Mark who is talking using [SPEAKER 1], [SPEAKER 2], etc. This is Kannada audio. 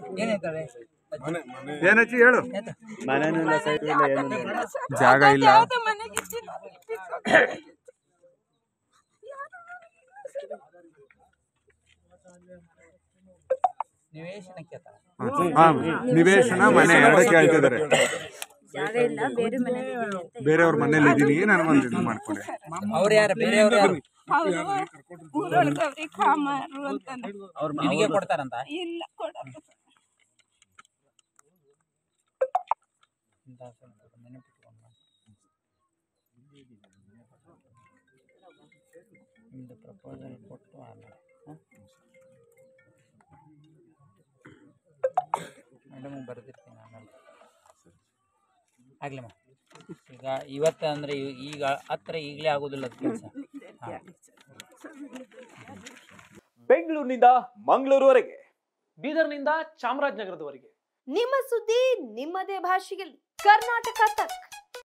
[SPEAKER 1] ಏನೈತಾರೆ
[SPEAKER 2] ಏನಚ್ಚಿ ಹೇಳು
[SPEAKER 3] ಮನೆನೂ ಇಲ್ಲ ಸೈಟು ಇಲ್ಲ ಏನೂ ಇಲ್ಲ
[SPEAKER 2] ಜಾಗ ಇಲ್ಲ
[SPEAKER 1] ನಿವೇಶನ ಕೇಳ್ತಾರ
[SPEAKER 2] ಹಾ, ನಿವೇಶನ ಮನೆ ಎರಡು ಕೇಳ್ತಿದ್ದಾರೆ
[SPEAKER 4] ಜಾಗ ಇಲ್ಲ ಬೇರೆ ಮನೇಲಿ ಇದ್ದೀನಿ ಅಂತ
[SPEAKER 2] ಬೇರೆಯವ್ರ ಮನೇಲಿ ಇದೀನಿ ನಾನು ಒಂದು ಇದು ಮಾಡ್ಕೊಂಡೆ
[SPEAKER 1] ಅವ್ರು ಯಾರು ಬೇರೆಯವ್ರು ಯಾರು
[SPEAKER 4] ಅವರು ಊರೊಳಗವ್ರಿ ಕಾಮಾರು ಅಂತಾನೆ
[SPEAKER 1] ಅವ್ರು ನಿನಗೆ ಕೊಡ್ತಾರಂತ
[SPEAKER 4] ಇಲ್ಲ ಕೊಡಲ್ಲ
[SPEAKER 1] ಇಂಥ ಸ್ವಲ್ಪ ನೆನಪಿಟ್ಕೊಂಡು ಬಾ. ನಿಮ್ದು ಪ್ರಪೋಸಲ್ ಕೊಟ್ಟು ಆಮೇಲೆ ಮೇಡಮ್ ಬರೆದಿರ್ತೀನಿ ಆಮೇಲೆ ಆಗ್ಲಿಮ್ಮ ಈಗ ಇವತ್ತು ಅಂದರೆ ಈಗ ಹತ್ರ ಈಗಲೇ ಆಗೋದಿಲ್ಲ ಅದು ಕೆಲಸ
[SPEAKER 5] ಬೆಂಗಳೂರಿನಿಂದ ಮಂಗಳೂರುವರೆಗೆ ಬೀದರ್ನಿಂದ ಚಾಮರಾಜನಗರದವರೆಗೆ
[SPEAKER 6] ನಿಮ್ಮ ಸುದ್ದಿ ನಿಮ್ಮದೇ ಭಾಷೆಯಲ್ಲಿ ಕರ್ನಾಟಕ ತಕ್